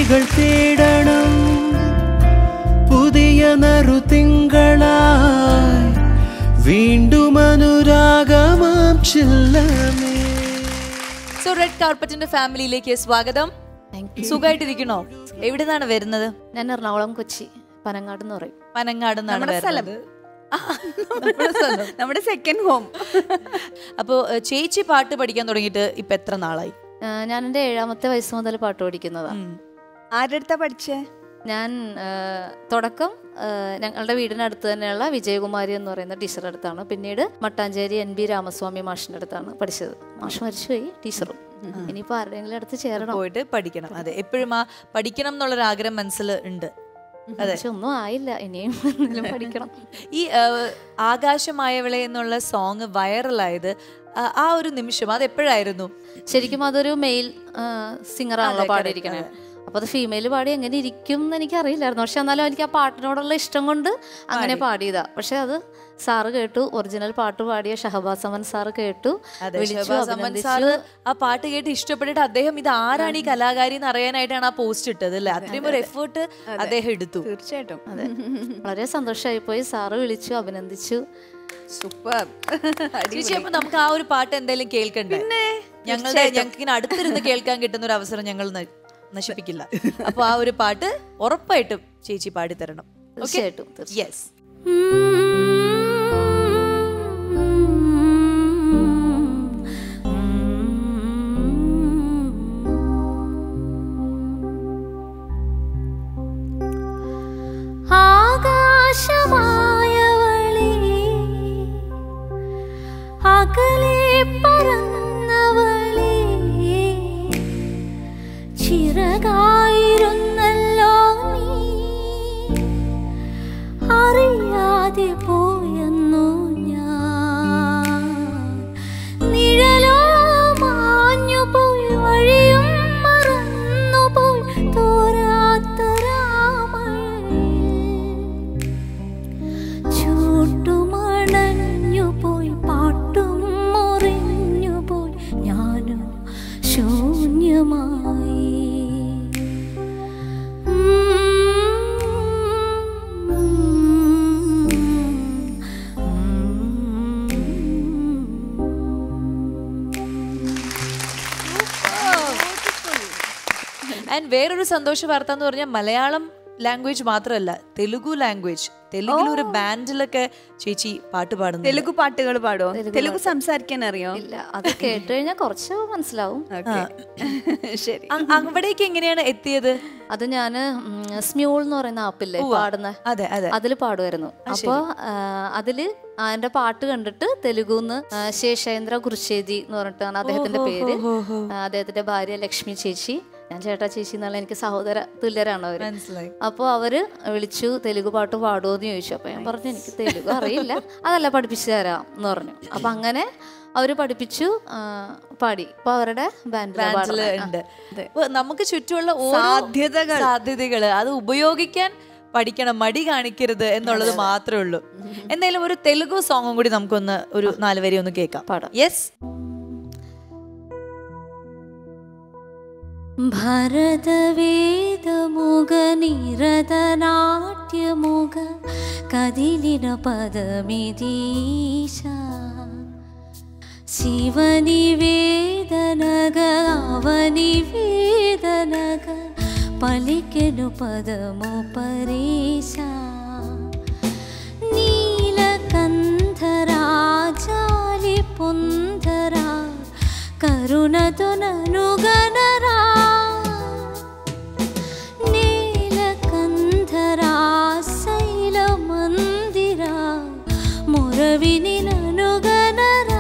വഴികൾ തേടണം പുതിയ നറുതിങ്കളായി വീണ്ടും അനുരാഗമാം ചില്ലമേ സോ റെഡ് കാർപ്പറ്റിന്റെ ഫാമിലിയിലേക്ക് സ്വാഗതം സുഖമായിട്ടിരിക്കണോ എവിടെ നിന്നാണ് വരുന്നത് ഞാൻ എറണാകുളം കൊച്ചി പനങ്ങാട് എന്ന് പറയും പനങ്ങാട് നിന്നാണ് നമ്മുടെ സ്ഥലം. വരുന്നത് നമ്മുടെ സെക്കൻഡ് ഹോം അപ്പോ ഏഹ്, ചേച്ചി പാട്ട് പഠിക്കാൻ തുടങ്ങിയിട്ട് ഇപ്പൊ എത്ര നാളായി ആ, ഞാൻ എൻ്റെ ഏഴാമത്തെ വയസ്സ് മുതൽ പാട്ട് പഠിക്കുന്നതാണ് ആരുടെ അടുത്താ പഠിച്ചേ ഞാൻ ആ, തുടക്കം ആ, ഞങ്ങളുടെ വീടിനടുത്ത് തന്നെയുള്ള വിജയകുമാരി എന്ന് പറയുന്ന ടീച്ചറുടെ അടുത്താണ് പിന്നീട് മട്ടാഞ്ചേരി എൻ ബി രാമസ്വാമി മാഷിൻ്റെ അടുത്താണ് പഠിച്ചത് മാഷ് മരിച്ചുപോയി ടീച്ചറും ഇനിയിപ്പോൾ ആരുടെയെങ്കിലും അടുത്ത് ചേരണം പോയിട്ട് പഠിക്കണം അതെ എപ്പോഴും ആ പഠിക്കണം എന്നുള്ളൊരു ആഗ്രഹം മനസ്സിൽ ഉണ്ട് അതെ പക്ഷെ ഒന്നും ആയില്ല ഇനിയും എന്തെങ്കിലും പഠിക്കണം ഈ ഏഹ്, ആകാശമായവളെ എന്നുള്ള സോങ് വൈറലായത് ആ- ആ ഒരു നിമിഷം അത് എപ്പോഴായിരുന്നു ശരിക്കും അതൊരു മെയിൽ സിംഗറാണല്ലോ അതെ, പാടിയിരിക്കണത് അപ്പോൾ അത് ഫീമെയിൽ പാടി എങ്ങനെ ഇരിക്കും എന്ന് എനിക്ക് അറിയില്ലായിരുന്നു പക്ഷെ എന്നാലും എനിക്ക് ആ പാട്ടിനോടുള്ള ഇഷ്ടം കൊണ്ട് അങ്ങനെ പാടിയതാ പക്ഷെ അത് സാറ് കേട്ടു ഒറിജിനൽ പാട്ട് പാടിയ ഷഹബാസ് അമൻ സാറ് കേട്ടു അതെ വിളിച്ചു ഷഹബാസ് അമൻ അഭിനന്ദിച്ചു സാറ് ആ പാട്ട് കേട്ട് ഇഷ്ടപ്പെട്ടിട്ട് അദ്ദേഹം ഇത് ആരാണ് ഈ കലാകാരി എന്ന് അറിയാനായിട്ടാണ് ആ പോസ്റ്റ് ഇട്ടത് അല്ലേ അത്രയും ഒരു എഫേർട്ട് അദ്ദേഹം എടുത്തു തീർച്ചയായിട്ടും അതെ വളരെ സന്തോഷമായി പോയി സാറ് വിളിച്ചു അഭിനന്ദിച്ചു സൂപ്പർ ചേച്ചി അപ്പൊ നമുക്ക് ആ ഒരു പാട്ട് എന്തായാലും കേൾക്കണ്ടേ ഞങ്ങളുടെ ഞങ്ങൾക്ക് ഇങ്ങനെ അടുത്തിരുന്ന് കേൾക്കാൻ കിട്ടുന്ന ഒരു അവസരം ഞങ്ങൾ ന- നശിപ്പിക്കില്ല അപ്പൊ ആ ഒരു പാട്ട് ഉറപ്പായിട്ടും ചേച്ചി പാടിത്തരണം തീർച്ചയായിട്ടും തീർച്ചയായിട്ടും യെസ് ആകാശമായവളേ അകലെ പറന്നവളേ ചിറകായിരുന്നല്ലോ നീ അറിയാതെ പോയെന്നു ഞാൻ നിഴലോ മാഞ്ഞുപോയി വഴിയും മറന്നുപോയി തോരാത്ത രാമഴയിൽ ചൂട്ടുമണഞ്ഞുപോയി പാട്ടും മുറിഞ്ഞുപോയി ഞാനും ശൂന്യമായി ആൻഡ് വേറൊരു സന്തോഷ വാർത്ത എന്ന് പറഞ്ഞാൽ മലയാളം ലാംഗ്വേജ് മാത്രമല്ല തെലുഗു ലാംഗ്വേജ് തെലുഗിൽ ഒരു ബാൻഡിലൊക്കെ ചേച്ചി പാട്ട് പാടുന്നു തെലുഗു പാട്ടുകൾ പാടോ തെലുഗു സംസാരിക്കാൻ അറിയോ ഇല്ല അത് കേട്ട് കഴിഞ്ഞാൽ കുറച്ച് മനസ്സിലാവും Okay. ശരി അവിടേക്ക് എങ്ങനെയാണ് എത്തിയത് അത് ഞാൻ സ്മ്യൂൾ എന്ന് പറയുന്ന ആപ്പില്ലേ പാടുന്ന അതെ അതെ അതിൽ പാടുമായിരുന്നു അപ്പോൾ അതില് ആ എൻ്റെ പാട്ട് കണ്ടിട്ട് തെലുഗുന്ന് ആ, ശേഷേന്ദ്ര കുറുശ്ശേരി എന്ന് പറഞ്ഞിട്ടാണ് അദ്ദേഹത്തിന്റെ പേര് ആ, അദ്ദേഹത്തിന്റെ ഭാര്യ ലക്ഷ്മി ചേച്ചി ഞാൻ ചേട്ടാ ചേച്ചി എന്നുള്ള എനിക്ക് സഹോദര തുല്യരാണ് അവര് മനസ്സിലായി അപ്പോൾ അവര് വിളിച്ചു തെലുഗു പാട്ട് പാടുമോ എന്ന് ചോദിച്ചു അപ്പോൾ ഞാൻ പറഞ്ഞു എനിക്ക് തെലുഗു അറിയില്ല അതല്ല പഠിപ്പിച്ചു തരാം എന്ന് പറഞ്ഞു അപ്പം അങ്ങനെ അവര് പഠിപ്പിച്ചു ആ, പാടി അപ്പൊ അവരുടെ ബാൻഡില് ബാൻഡിൽ ഉണ്ട് അപ്പൊ നമുക്ക് ചുറ്റുമുള്ള ഓരോ സാധ്യതകൾ. സാധ്യതകള് അത് ഉപയോഗിക്കാൻ പഠിക്കണം മടി കാണിക്കരുത് എന്നുള്ളത് മാത്രമേ ഉള്ളൂ എന്തായാലും ഒരു തെലുഗു സോങ്ങും കൂടി നമുക്കൊന്ന് ഒരു നാല് വരി ഒന്ന് കേൾക്കാം പാടാം. യെസ് భరతవేదముగ నిరదనాట్యముగ కదిలిన పదమిదీశ శివని వేదనగ అవని వేదనగ పలికెను పదము పరేశ నీలకంధరాజాలి పొందరా కరుణతో ననుగనరా నీలకంధరా శైల మందిరా మురవిని ననుగనరా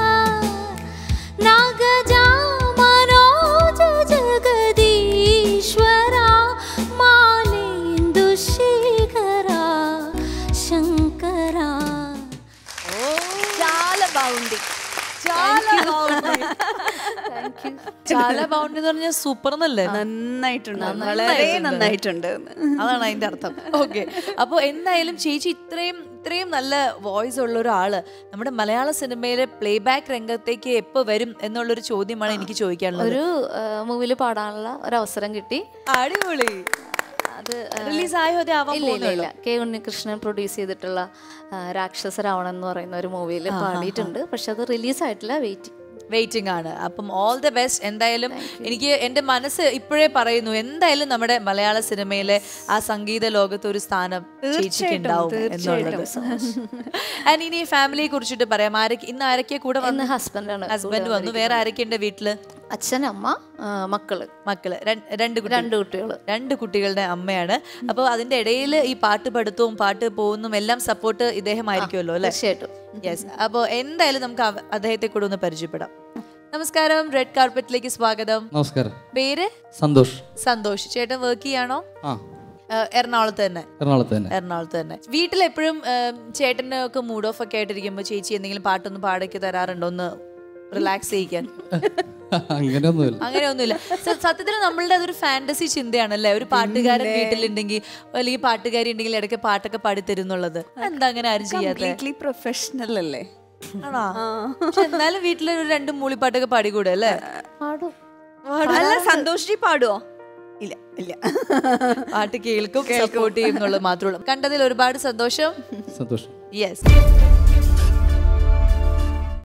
నాగజా మనోజ జగదీశ్వరా మాలేందు శేఖరా శంకరా చాలా బాగుంది చాలా బాగుంది ചാല ബൗണ്ടി എന്ന് പറഞ്ഞാൽ സൂപ്പർ എന്നല്ലേ നന്നായിട്ടുണ്ട് വളരെ നന്നായിട്ടുണ്ട് അതാണ് അതിന്റെ അർത്ഥം ഓക്കെ അപ്പോൾ എന്തായാലും ചേച്ചി ഇത്രയും ഇത്രയും നല്ല വോയിസ് ഉള്ള ഒരാള് നമ്മുടെ മലയാള സിനിമയിലെ പ്ലേ ബാക്ക് രംഗത്തേക്ക് എപ്പോ വരും എന്നുള്ളൊരു ചോദ്യമാണ് എനിക്ക് ചോദിക്കാനുള്ളത് ഒരു മൂവിൽ പാടാനുള്ള ഒരു അവസരം കിട്ടി അടിപൊളി അത് ആ, റിലീസ് ആയോ അതെ ആവാൻ ഇല്ല ഇല്ല പോകുന്നേ ഇല്ല കെ ഉണ്ണികൃഷ്ണൻ പ്രൊഡ്യൂസ് ചെയ്തിട്ടുള്ള ആ, രാക്ഷസ രാവണൻ എന്ന് പറയുന്ന ഒരു മൂവിയിൽ പാടിയിട്ടുണ്ട് പക്ഷെ അത് റിലീസ് ആയിട്ടില്ല വെയിറ്റ് വെയിറ്റിംഗ് ആണ് അപ്പം ഓൾ ദ ബെസ്റ്റ് എന്തായാലും എനിക്ക് എൻ്റെ മനസ്സ് ഇപ്പോഴേ പറയുന്നു എന്തായാലും നമ്മുടെ മലയാള സിനിമയിലെ ആ സംഗീത ലോകത്ത് ഒരു സ്ഥാനം ചേച്ചിക്ക് ഉണ്ടാവും എന്നുള്ളത് ആൻഡ് ഇനി ഫാമിലിയെ കുറിച്ചിട്ട് പറയാം ആരൊക്കെ ഇന്ന് ആരൊക്കെ കൂടെ വന്നു ഇന്ന് ഹസ്ബൻഡാണ് ഹസ്ബൻഡ് വന്നു വേറെ ആരൊക്കെ ഉണ്ട് വീട്ടില് അച്ഛൻ അമ്മ ആ, മക്കള് മക്കള് രണ്ട് രണ്ട് കുട്ടികൾ. രണ്ട് കുട്ടികൾ രണ്ട് കുട്ടികളുടെ അമ്മയാണ് അപ്പോൾ അതിന്റെ ഇടയിൽ ഈ പാട്ട് പഠിത്തവും പാട്ട് പോകുന്നതും എല്ലാം സപ്പോർട്ട് ഇദ്ദേഹം ആയിരിക്കുമല്ലോ അല്ലെ തീർച്ചയായിട്ടും യെസ് അപ്പോൾ എന്തായാലും നമുക്ക് അവ- അദ്ദേഹത്തെ കൂടെ ഒന്ന് പരിചയപ്പെടാം നമസ്കാരം റെഡ് കാർപ്പറ്റിലേക്ക് സ്വാഗതം നമസ്കാരം പേര് സന്തോഷ് സന്തോഷ് ചേട്ടൻ വർക്ക് ചെയ്യാണോ ആ ഏഹ് എറണാകുളത്ത് തന്നെ എറണാകുളത്ത് തന്നെ എറണാകുളത്ത് തന്നെ വീട്ടിലെപ്പോഴും ചേട്ടന് ഒക്കെ മൂഡ് ഓഫ് ഒക്കെ ആയിട്ടിരിക്കുമ്പോൾ ചേച്ചി എന്തെങ്കിലും പാട്ടൊന്ന് പാടൊക്കെ തരാറുണ്ടോ ഒന്ന് റിലാക്സ് ചെയ്യിക്കാൻ അങ്ങനെയൊന്നുമില്ല അങ്ങനെയൊന്നുമില്ല സ- സത്യത്തിൽ നമ്മളുടെ അതൊരു ഫാന്റസി ചിന്തയാണല്ലേ ഒരു പാട്ടുകാരൻ വീട്ടിലുണ്ടെങ്കിൽ അല്ലെങ്കിൽ പാട്ടുകാരി ഉണ്ടെങ്കിൽ ഇടയ്ക്ക് പാട്ടൊക്കെ പാടിത്തരുന്നുള്ളത് എന്താ അങ്ങനെ ആരും ചെയ്യാത്ത കംപ്ലീറ്റ്ലി പ്രൊഫഷണൽ അല്ലേ ആണോ പക്ഷെ എന്നാലും വീട്ടിൽ ഒരു രണ്ട് മൂളിപ്പാട്ടൊക്കെ പാടിക്കൂടെ അല്ലേ പാടും അല്ല സന്തോഷ് പാടുവോ ഇല്ല ഇല്ല പാട്ട് കേൾക്കും സപ്പോർട്ട് ചെയ്യും എന്നുള്ളത് മാത്രമേ ഉള്ളൂ കണ്ടതിൽ ഒരുപാട് സന്തോഷം സന്തോഷം യെസ്